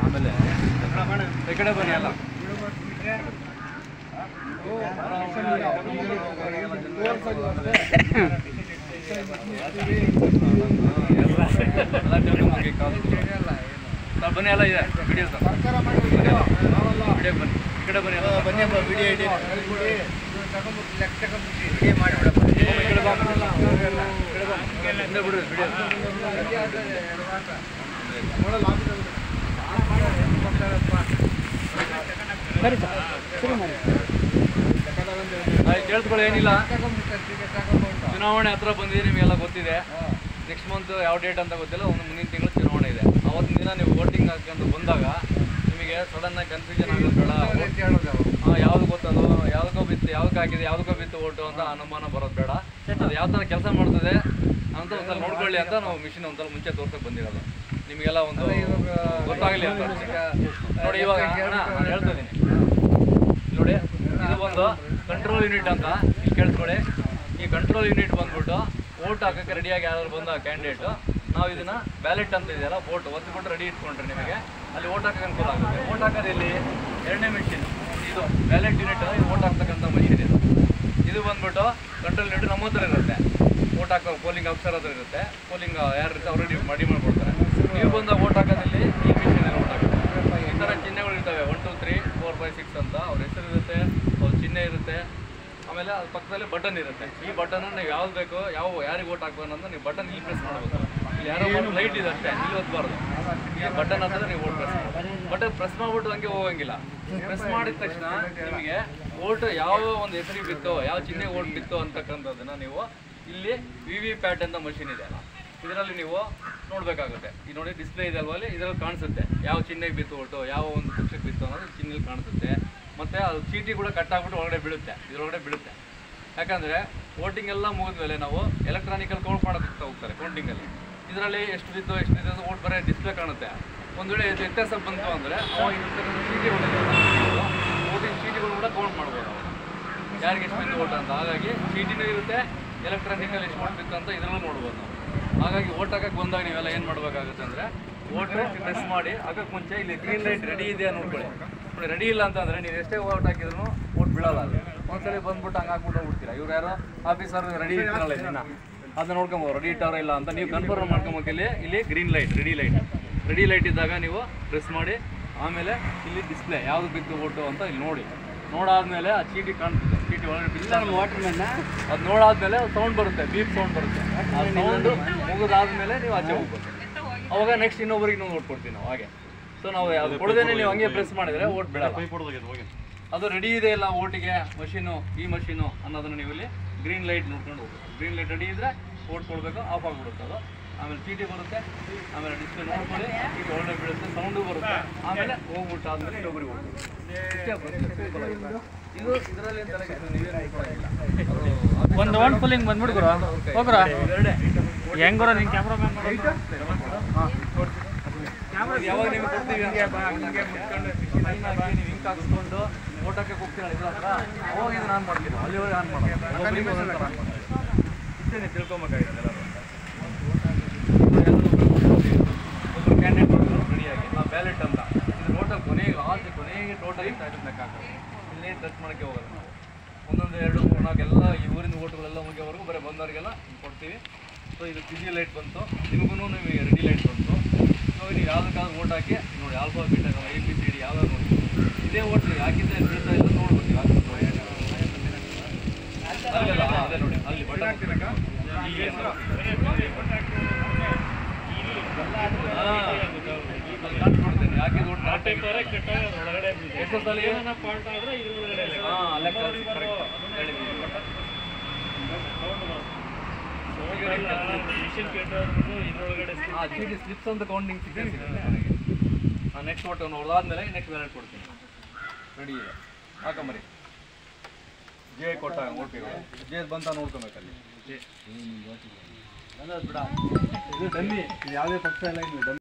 ಆಮೇಲೆ ಈ ಕಡೆ ಬನ್ನಿ ಎಲ್ಲ ಎಲ್ಲ ತಿಳ್ಕೊಂಬಂಗೆ ಕಾಲು. ಸರ್ ಬನ್ನಿ ಎಲ್ಲ ಇದೆ ವಿಡಿಯೋ ಸರ್ ವಿಡಿಯೋ ಬನ್ನಿ ಈ ಕಡೆ ಬನ್ನಿ ಎಲ್ಲ ಬನ್ನಿ ವಿಡಿಯೋ ಇಡಿ ಈ ಕಡೆ ಬಾ. ಹಿಂದೆ ಬಿಡು ವಿಡಿಯೋ ಆಯ್ತು ಕೇಳಿಸ್ಕೊಳ್ಳಿ ಏನಿಲ್ಲ ಚುನಾವಣೆ ಹತ್ರ ಬಂದಿದೆ ನಿಮಗೆಲ್ಲ ಗೊತ್ತಿದೆ ನೆಕ್ಸ್ಟ್ ಮಂತ್ ಯಾವ ಡೇಟ್ ಅಂತ ಗೊತ್ತಿಲ್ಲ ಒಂದು ಮುಂದಿನ ತಿಂಗಳು ಚುನಾವಣೆ ಇದೆ ಅವತ್ತಿನ ದಿನ ನೀವು ವೋಟಿಂಗ್ ಹಾಕೊಂಡು ಬಂದಾಗ ನಿಮಗೆ ಸಡನ್ ಆಗಿ ಕನ್ಫ್ಯೂಷನ್ ಆಗೋದು ಬೇಡ ಹಾಂ ಯಾವ್ದು ಗೊತ್ತದು ಯಾವ್ದಕ್ಕೋ ಬಿತ್ತು ಯಾವ್ದಕ್ಕೆ ಹಾಕಿದೆ ಯಾವ್ದಕ್ಕೋ ಬಿತ್ತು ಓಟು ಅಂತ ಅನುಮಾನ ಬರೋದು ಬೇಡ ಅದು ಯಾವ ಥರ ಕೆಲಸ ಮಾಡ್ತದೆ ಅಂತ ಒಂದ್ಸಲ ನೋಡ್ಕೊಳ್ಳಿ ಅಂತ ನಾವು ಮಿಷಿನ್ ಒಂದ್ಸಲ ಮುಂಚೆ ತೋರ್ಸಕ್ಕೆ ಬಂದಿರೋದು ನಿಮಗೆಲ್ಲ ಒಂದು ಗೊತ್ತಾಗಲಿ ಅಂತ ನೋಡಿ ಇವಾಗ ಅಣ್ಣ, ನಾನು ಹೇಳ್ತಾ ಇದ್ದೀನಿ ನೋಡಿ ಇದು ಒಂದು ಕಂಟ್ರೋಲ್ ಯೂನಿಟ್ ಅಂತ ಇಲ್ಲಿ ಕೇಳಿಸ್ಕೊಳ್ಳಿ ಈ ಕಂಟ್ರೋಲ್ ಯೂನಿಟ್ ಬಂದ್ಬಿಟ್ಟು ಓಟ್ ಹಾಕಕ್ಕೆ ರೆಡಿಯಾಗಿ ಯಾರು ಬಂದ ಕ್ಯಾಂಡಿಡೇಟ್ ನಾವು ಇದನ್ನ ಬ್ಯಾಲೆಟ್ ಅಂತ ಇದೆಯಲ್ಲ ವೋಟ್ ಒತ್ತಿಬಿಟ್ಟು ರೆಡಿ ಇಟ್ಕೊಂಡ್ರೆ ನಿಮಗೆ ಅಲ್ಲಿ ಓಟ್ ಹಾಕಕ್ಕೆ ಅನುಕೂಲ ಆಗುತ್ತೆ ಓಟ್ ಹಾಕೋದು ಇಲ್ಲಿ ಎರಡನೇ ಮಿಷಿನ್ ಇದು ಬ್ಯಾಲೆಟ್ ಯೂನಿಟ್ ಇದು ಓಟ್ ಹಾಕ್ತಕ್ಕಂಥ ಮಷಿನ್ ಇದು ಇದು ಬಂದ್ಬಿಟ್ಟು ಕಂಟ್ರೋಲ್ ಯೂನಿಟ್ ನಮ್ಮ ಹತ್ರ ಇರುತ್ತೆ ಓಟ್ ಹಾಕೋ ಪೋಲಿಂಗ್ ಆಫೀಸರ್ ಹತ್ರ ಇರುತ್ತೆ ಪೋಲಿಂಗ್ ಯಾರು ಇರುತ್ತೆ ಅವರು ರೆಡಿ ಮಾಡಿ ಮಾಡ್ಕೊಡ್ತಾರೆ ನೀವು ಬಂದಾಗ ಓಟ್ ಹಾಕೋದಲ್ಲಿ ಈ ಮಿಷಿನಲ್ಲಿ ಓಟ್ ಹಾಕೋದು ಈ ಥರ ಚಿಹ್ನೆಗಳು ಇರ್ತವೆ one two three four five six ಅಂತ ಅವ್ರ ಹೆಸರು ಇರುತ್ತೆ ಅವ್ರ ಚಿಹ್ನೆ ಇರುತ್ತೆ ಆಮೇಲೆ ಅದ್ರ ಪಕ್ಕದಲ್ಲಿ ಬಟನ್ ಇರುತ್ತೆ ಈ ಬಟನ್ ನೀವು ಯಾವ್ದು ಬೇಕೋ ಯಾವ ಯಾರಿಗೆ ಓಟ್ ಹಾಕ್ಬೇಕು ಅಂತ ನೀವು ಬಟನ್ ಇಲ್ಲಿ ಪ್ರೆಸ್ ಮಾಡಬೇಕು ಇಲ್ಲಿ ಯಾರೋ ಲೈಟ್ ಇದೆ ಅಷ್ಟೇ ಇಲ್ಲಿ ಒತ್ತಬಾರ್ದು ಈ ಬಟನ್ ಹತ್ತಿರ ನೀವು ಓಟ್ ಪ್ರೆಸ್ ಬಟನ್ ಪ್ರೆಸ್ ಮಾಡ್ಬಿಟ್ಟು ಹಂಗೆ ಹೋಗಂಗಿಲ್ಲ ಪ್ರೆಸ್ ಮಾಡಿದ ತಕ್ಷಣ ನಿಮಗೆ ಓಟ್ ಯಾವ ಒಂದು ಹೆಸರಿಗೆ ಬಿತ್ತು ಯಾವ ಚಿಹ್ನೆ ಓಟ್ ಬಿತ್ತು ಅಂತಕ್ಕಂಥದ್ದನ್ನ ನೀವು ಇಲ್ಲಿ ವಿ ವಿ ಪ್ಯಾಟ್ ಅಂತ ಮಷಿನ್ ಇದೆ ಅಲ್ಲ ಇದರಲ್ಲಿ ನೀವು ನೋಡಬೇಕಾಗುತ್ತೆ ಈ ನೋಡಿ ಡಿಸ್ಪ್ಲೇ ಇದೆ ಅಲ್ವಾ ಅಲ್ಲಿ ಇದರಲ್ಲಿ ಕಾಣಿಸುತ್ತೆ ಯಾವ ಚಿಹ್ನೆಗೆ ಬಿತ್ತು ಒಟ್ಟು ಯಾವ ಒಂದು ಪಕ್ಷಕ್ಕೆ ಬಿತ್ತು ಅನ್ನೋದು ಚಿಹ್ನೆಲಿ ಕಾಣಿಸುತ್ತೆ ಮತ್ತು ಅದು ಚೀಟಿ ಕೂಡ ಕಟ್ ಆಗ್ಬಿಟ್ಟು ಒಳಗಡೆ ಬೀಳುತ್ತೆ ಇದರೊಳಗಡೆ ಬೀಳುತ್ತೆ ಯಾಕಂದರೆ ವೋಟಿಂಗ್ ಎಲ್ಲ ಮುಗಿದ್ಮೇಲೆ ನಾವು ಎಲೆಕ್ಟ್ರಾನಿಕಲ್ ಕೌಂಟ್ ಮಾಡೋದಕ್ಕೆ ಹೋಗ್ತಾರೆ ಕೌಂಟಿಂಗಲ್ಲಿ ಇದರಲ್ಲಿ ಎಷ್ಟು ಬಿದ್ದು ಎಷ್ಟು ಬಿದ್ದು ಅಂತ ಓಟ್ ಬರೀ ಡಿಸ್ಪ್ಲೇ ಕಾಣುತ್ತೆ ಒಂದು ವೇಳೆ ಇದು ವ್ಯತ್ಯಾಸ ಬಂತು ಅಂದರೆ ಅವಾಗ ಇರ್ತಕ್ಕಂಥ ಚೀಟಿಗಳು ವೋಟಿಂಗ್ ಚೀಟಿಗಳು ಕೂಡ ಕೌಂಟ್ ಮಾಡ್ಬೋದು ನಾವು ಯಾರಿಗೆ ಎಷ್ಟು ಬಿದ್ದು ಓಟ್ ಅಂತ ಹಾಗಾಗಿ ಚೀಟಿನೂ ಇರುತ್ತೆ ಎಲೆಕ್ಟ್ರಾನಿಕಲ್ ಎಷ್ಟು ಓಟ್ ಬಿತ್ತು ಅಂತ ಇದರಲ್ಲೂ ನೋಡ್ಬೋದು ನಾವು ಹಾಗಾಗಿ ಓಟ್ ಹಾಕಕ್ಕೆ ಬಂದಾಗ ನೀವೆಲ್ಲ ಏನು ಮಾಡಬೇಕಾಗುತ್ತೆ ಅಂದರೆ ಓಟ್ ಪ್ರೆಸ್ ಮಾಡಿ ಹಾಕಕ್ಕೆ ಮುಂಚೆ ಇಲ್ಲಿ ಗ್ರೀನ್ ಲೈಟ್ ರೆಡಿ ಇದೆಯಾ ನೋಡ್ಕೊಳ್ಳಿ ನೋಡಿ ರೆಡಿ ಇಲ್ಲ ಅಂತಂದರೆ ನೀವು ಎಷ್ಟೇ ಓಟ್ ಹಾಕಿದ್ರು ಓಟ್ ಬೀಳಲ್ಲ ಅದು ಒಂದ್ಸಲಿ ಬಂದ್ಬಿಟ್ಟು ಹಂಗೆ ಹಾಕ್ಬಿಟ್ಟು ಹೋಗ್ಬಿಡ್ತೀರಾ ಇವ್ರು ಯಾರೋ ಆಫೀಸರ್ ರೆಡಿ ಇರ್ತಾರಲ್ಲ ಇದನ್ನ ಅದನ್ನ ನೋಡ್ಕೊಬೋದು ರೆಡಿ ಇಟ್ಟವ್ರ ಇಲ್ಲ ಅಂತ ನೀವು ಕನ್ಫರ್ಮ್ ಮಾಡ್ಕೊಬೇಕು ಇಲ್ಲಿ ಇಲ್ಲಿ green light ready light ready light ಇದ್ದಾಗ ನೀವು ಪ್ರೆಸ್ ಮಾಡಿ ಆಮೇಲೆ ಇಲ್ಲಿ ಡಿಸ್ಪ್ಲೇ ಯಾವ್ದು ಬಿದ್ದು ಓಟು ಅಂತ ಇಲ್ಲಿ ನೋಡಿ ನೋಡಾದ್ಮೇಲೆ ಆ ಚೀಟಿ ಕಾಣ್ತದೆ ಚೀಟಿ ಒಳಗಡೆ ಬಿದ್ದು ವಾಟರ್ಮನ್ನ ಅದು ನೋಡಾದ್ಮೇಲೆ ಸೌಂಡ್ ಬರುತ್ತೆ ಬೀಪ್ ಸೌಂಡ್ ಬರುತ್ತೆ ಆ ಸೌಂಡ್ ಮುಗಿದಾದ್ಮೇಲೆ ನೀವು ಆಚೆ ಹೋಗ್ಬೇಕು ಅವಾಗ ನೆಕ್ಸ್ಟ್ ಇನ್ನೊಬ್ರಿಗೆ ಇನ್ನೊಂದು ಓಟ್ ಕೊಡ್ತೀವಿ ನಾವು ಹಾಗೆ ಸೊ ನಾವು ಅದು ಕೊಡದೇನೆ ನೀವು ಹಂಗೆ ಪ್ರೆಸ್ ಮಾಡಿದ್ರೆ ಓಟ್ ಬಿಡಲ್ಲ ಅದು ರೆಡಿ ಇದೆ ಇಲ್ಲ ಓಟಿಗೆ ಮಷೀನು ಈ ಮಷೀನು ಅನ್ನೋದನ್ನ ನೀವು ಇಲ್ಲಿ ಗ್ರೀನ್ ಲೈಟ್ ನೋಡ್ಕೊಂಡು ಹೋಗ್ಬೇಕು ಗ್ರೀನ್ ಲೈಟ್ ರೆಡಿ ಇದ್ರೆ ಓಟ್ ಕೊಡಬೇಕು ಆಫ್ ಆಗಿಬಿಡುತ್ತೆ ಅದು ಆಮೇಲೆ ಚೀಟಿ ಬರುತ್ತೆ ಆಮೇಲೆ ಡಿಸ್ಪ್ಲೇ ನೋಡ್ಕೊಳ್ಳಿ ಚೀಟಿ ಒಳ್ಳೆ ಬೀಳುತ್ತೆ ಸೌಂಡು ಬರುತ್ತೆ ಆಮೇಲೆ ಹೋಗ್ಬಿಟ್ಟು ಆದ್ಮೇಲೆ ಇನ್ನೊಬ್ರಿಗೆ ಹೋಗ್ಬೇಕು ಇಷ್ಟೇ process, simple ಆಗಿದೆ. ಇದು ಇದರಲ್ಲಿ ಏನು ತಲೆಗೆ ನೀವೇನು ಇಟ್ಕೊಳ್ಳೋಂಗಿಲ್ಲ. ಅದು ಒಂದು ಒನ್ ಫುಲ್ಲಿಂಗ್ ಬಂದ್ಬಿಡು ಗುರು ಹೋಗ್ರ ಇವೆರಡೇ. ಹೆಂಗ್ ಗುರು ನಿನ್ ಕ್ಯಾಮ್ರಾಮನ್ ಅದು ಯಾವಾಗ ನಿಮ್ಗೆ ಕೊಡ್ತೀವಿ ಹಂಗೆ ಹಂಗೆ ಮುಚ್ಕೊಂಡು sign ಹಾಕಿ ನೀವು ಹಿಂಗೆ ಹಾಕ್ಸ್ಕೊಂಡು ಓಟಕ್ಕೆ ಹೋಗ್ತೀರಲ್ಲ ಇದ್ರ ಹತ್ರ ಅವಾಗ ಇದನ್ನ ಆನ್ ಮಾಡ್ತೀವಿ ಅಲ್ಲಿವರೆಗೆ ಆನ್ ಮಾಡೋದು ಒಬ್ಬೊಬ್ರಿಗೆ ಒಂದೊಂದ್ ಥರ ಆನ್ ಮಾಡೋದು. ಇಷ್ಟೇ ನೀವು ತಿಳ್ಕೊಬೇಕಾಗಿದೆ ಎಲ್ಲರೂ ಒಬ್ಬರು ಕ್ಯಾಂಡಿಡೇಟ್ ರೆಡಿಯಾಗಿ ನಾವು ಬ್ಯಾಲೆಟ್ ಅಂತ ಇದು ಟೋಟಲ್ ಕೊನೆಗೆ ಲಾಸ್ಟ್ ಕೊನೆಗೆ ಟೋಟಲ್ ಎಷ್ಟು ಆಯ್ತು ಲೆಕ್ಕ ಹಾಕೋದು ಇಲ್ಲಿ ಟಚ್ ಮಾಡೋಕ್ಕೆ ಹೋಗೋದು ನಾವು ಒಂದೊಂದು ಎರಡು ಮೂರು ನಾಲ್ಕು ಎಲ್ಲ ಈ ಊರಿನ ಓಟುಗಳೆಲ್ಲ ಮುಗಿಯೋವರೆಗೂ ಬರೀ ಬಂದವರಿಗೆಲ್ಲ ಕೊಡ್ತೀವಿ ಸೊ ಇದು ಬಿಸಿ ಲೈಟ್ ಬಂತು ನಿಮಗೂ ನಿಮಗೆ ರೆಡಿ ಲೈಟ್ ಬಂತು ಇವಾಗ ನೀವು ಯಾವ್ದಕ್ಕಾದ್ರೂ ಓಟ್ ಹಾಕಿ ನೋಡಿ alpha beta A B C D ಯಾವ್ದಾದ್ರು ನೋಡಿ ಇದೇ ಓಟ್ ನೀವು ಹಾಕಿದ್ದೆ ಬೀಳ್ತಾ ಇಲ್ಲ ನೋಡ್ಬೋದು ನೀವು ಹಾಕಿದ್ದು ಅಲ್ಲಲ್ಲ ಅದೇ ನೋಡಿ ಅಲ್ಲಿ ಬಟನ್ ಇಲ್ಲಿ ಹೆಸರು. ಹಾ. ಅಲ್ಲಿ ಕಾಣಿಸ್ಬಿಡುತ್ತೆ. ನೀವು ಹಾಕಿದ್ದು ಓಟ್ correct ಆಗಿ- ಎಷ್ಟು ಸಲ ಹಾ, ಅಲ್ಲೇ ಕಳ್ಸಿ correct. ಹೇಳಿದ್ದೀನಿ. ಆ ಚೀಟಿ ಸ್ಲಿಪ್ಸ್ ಅಂತ ಕೌಂಟಿಂಗ್ ಸಿಗ್ತದೆ ನೆಕ್ಸ್ಟ್ ಒಟ್ಟು ನೋಡ್ದಾದ್ಮೇಲೆ ನೆಕ್ಸ್ಟ್ ಬ್ಯಾಲೆಟ್ ಕೊಡ್ತೀನಿ ರೆಡಿ ಇದೆ ಹಾಕೊಂಬರಿ ಜೆ ಕೊಟ್ಟ ಓಟಿಗಳು ಜೆ ಬಂತ ನೋಡ್ಕೊಬೇಕಲ್ಲಿ ಇದು ಡಮ್ಮಿ ಇದು ಯಾವುದೇ ಪಕ್ಷ ಎಲ್ಲ ಇಲ್ಲ ಡಮ್ಮಿ